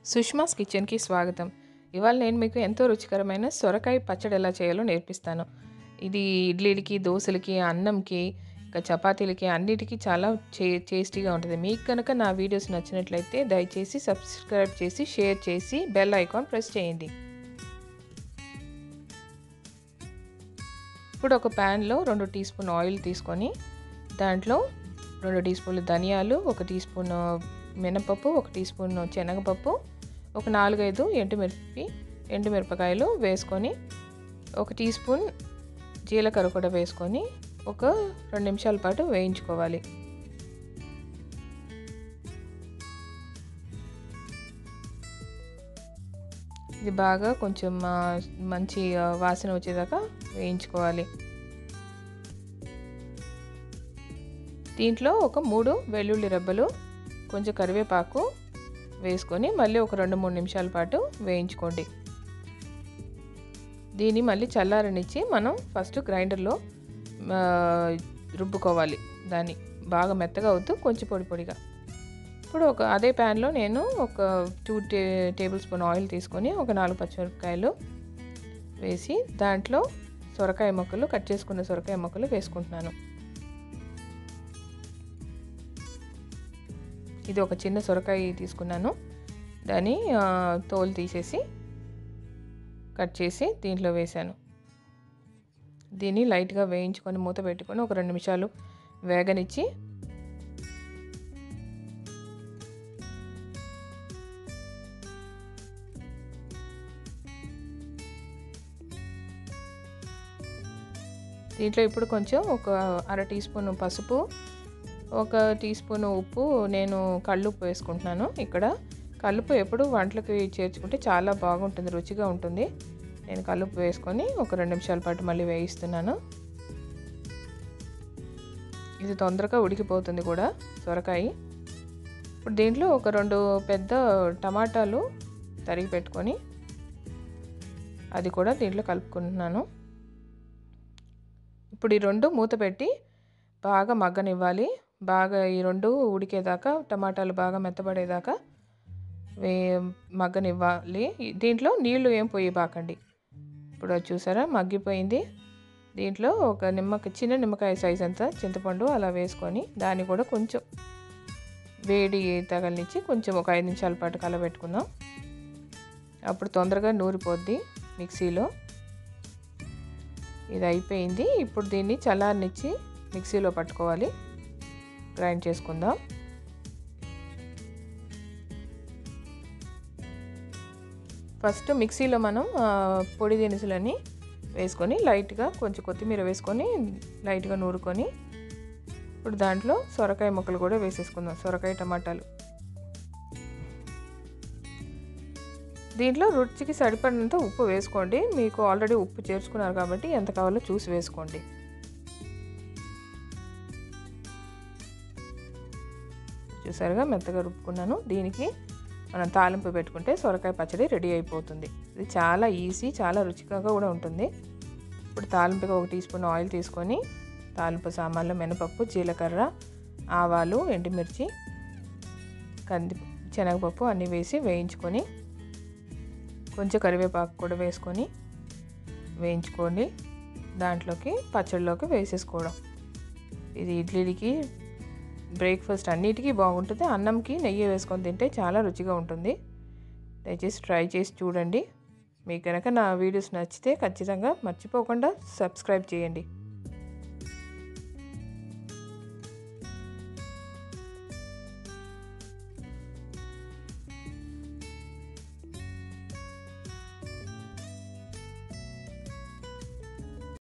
సుష్మాస్ కిచెన్కి స్వాగతం ఇవాళ నేను మీకు ఎంతో రుచికరమైన సొరకాయ పచ్చడి ఎలా చేయాలో నేర్పిస్తాను ఇది ఇడ్లీలకి దోశలకి అన్నంకి ఇంకా చపాతీలకి అన్నిటికీ చాలా చే టేస్టీగా ఉంటుంది మీకు కనుక నా వీడియోస్ నచ్చినట్లయితే దయచేసి సబ్స్క్రైబ్ చేసి షేర్ చేసి బెల్ ఐకాన్ ప్రెస్ చేయండి ఇప్పుడు ఒక ప్యాన్లో రెండు టీ స్పూన్ ఆయిల్ తీసుకొని దాంట్లో రెండు టీ స్పూన్లు ధనియాలు ఒక టీ స్పూన్ మినపప్పు ఒక టీ స్పూన్ శనగపప్పు ఒక నాలుగైదు ఎండుమిరపి ఎండుమిరపకాయలు వేసుకొని ఒక టీ స్పూన్ జీలకర్ర కూడా వేసుకొని ఒక రెండు నిమిషాల పాటు వేయించుకోవాలి ఇది బాగా కొంచెం మంచి వాసన వచ్చేదాకా వేయించుకోవాలి దీంట్లో ఒక మూడు వెల్లుల్లి రెబ్బలు కొంచెం కరివేపాకు వేసుకొని మళ్ళీ ఒక రెండు మూడు నిమిషాల పాటు వేయించుకోండి దీన్ని మళ్ళీ చల్లారనిచ్చి మనం ఫస్ట్ గ్రైండర్లో రుబ్బుకోవాలి దాన్ని బాగా మెత్తగా అవుతూ కొంచెం పొడి పొడిగా ఇప్పుడు ఒక అదే ప్యాన్లో నేను ఒక టూ టే టేబుల్ స్పూన్ ఆయిల్ తీసుకొని ఒక నాలుగు పచ్చిమిరపకాయలు వేసి దాంట్లో సొరకాయ ముక్కలు కట్ చేసుకున్న సొరకాయ ముక్కలు వేసుకుంటున్నాను ఇది ఒక చిన్న సొరకాయ తీసుకున్నాను దాన్ని తోలు తీసేసి కట్ చేసి దీంట్లో వేశాను దీన్ని లైట్గా వేయించుకొని మూత పెట్టుకొని ఒక రెండు నిమిషాలు వేగనిచ్చి దీంట్లో ఇప్పుడు కొంచెం ఒక అర టీ స్పూన్ పసుపు ఒక టీ స్పూన్ ఉప్పు నేను కళ్ళుప్పు వేసుకుంటున్నాను ఇక్కడ కల్లుపు ఎప్పుడు వంటలకి చేర్చుకుంటే చాలా బాగుంటుంది రుచిగా ఉంటుంది నేను కల్లుపు వేసుకొని ఒక రెండు నిమిషాల పాటు మళ్ళీ వేయిస్తున్నాను ఇది తొందరగా ఉడికిపోతుంది కూడా సొరకాయ ఇప్పుడు దీంట్లో ఒక రెండు పెద్ద టమాటాలు తరిగి పెట్టుకొని అది కూడా దీంట్లో కలుపుకుంటున్నాను ఇప్పుడు ఈ రెండు మూత పెట్టి బాగా మగ్గనివ్వాలి బాగా ఈ రెండు ఉడికేదాకా టమాటాలు బాగా మెత్తబడేదాకా వే మగ్గనివ్వాలి దీంట్లో నీళ్లు ఏం పోయిబాకండి ఇప్పుడు చూసారా మగ్గిపోయింది దీంట్లో ఒక నిమ్మకాయ చిన్న నిమ్మకాయ సైజ్ అంతా చింతపండు అలా వేసుకొని దాన్ని కూడా కొంచెం వేడి తగలనిచ్చి కొంచెం ఒక ఐదు నిమిషాల పాటు కలబెట్టుకుందాం అప్పుడు తొందరగా నూరిపోద్ది మిక్సీలో ఇది అయిపోయింది ఇప్పుడు దీన్ని చల్లారనిచ్చి మిక్సీలో పట్టుకోవాలి గ్రైండ్ చేసుకుందాం ఫస్ట్ మిక్సీలో మనం పొడి దినుసులని వేసుకొని లైట్గా కొంచెం కొత్తిమీర వేసుకొని లైట్గా నూరుకొని ఇప్పుడు దాంట్లో సొరకాయ ముక్కలు కూడా వేసేసుకుందాం సొరకాయ టమాటాలు దీంట్లో రుచికి సరిపడినంత ఉప్పు వేసుకోండి మీకు ఆల్రెడీ ఉప్పు చేర్చుకున్నారు కాబట్టి ఎంత కావాలో చూసి వేసుకోండి చూసారుగా మెత్తగా రుబ్బుకున్నాను దీనికి మనం తాలింపు పెట్టుకుంటే సొరకాయ పచ్చడి రెడీ అయిపోతుంది ఇది చాలా ఈజీ చాలా రుచిగా కూడా ఉంటుంది ఇప్పుడు తాలింపుగా ఒక టీ స్పూన్ ఆయిల్ తీసుకొని తాలింపు సామాన్లు మినపప్పు జీలకర్ర ఆవాలు ఎండుమిర్చి కంది శనగపప్పు అన్నీ వేసి వేయించుకొని కొంచెం కరివేపాకు కూడా వేసుకొని వేయించుకోండి దాంట్లోకి పచ్చడిలోకి వేసేసుకోవడం ఇది ఇడ్లీకి బ్రేక్ఫాస్ట్ అన్నిటికీ బాగుంటుంది అన్నంకి నెయ్యి వేసుకొని తింటే చాలా రుచిగా ఉంటుంది దయచేసి ట్రై చేసి చూడండి మీకు కనుక నా వీడియోస్ నచ్చితే ఖచ్చితంగా మర్చిపోకుండా సబ్స్క్రైబ్ చేయండి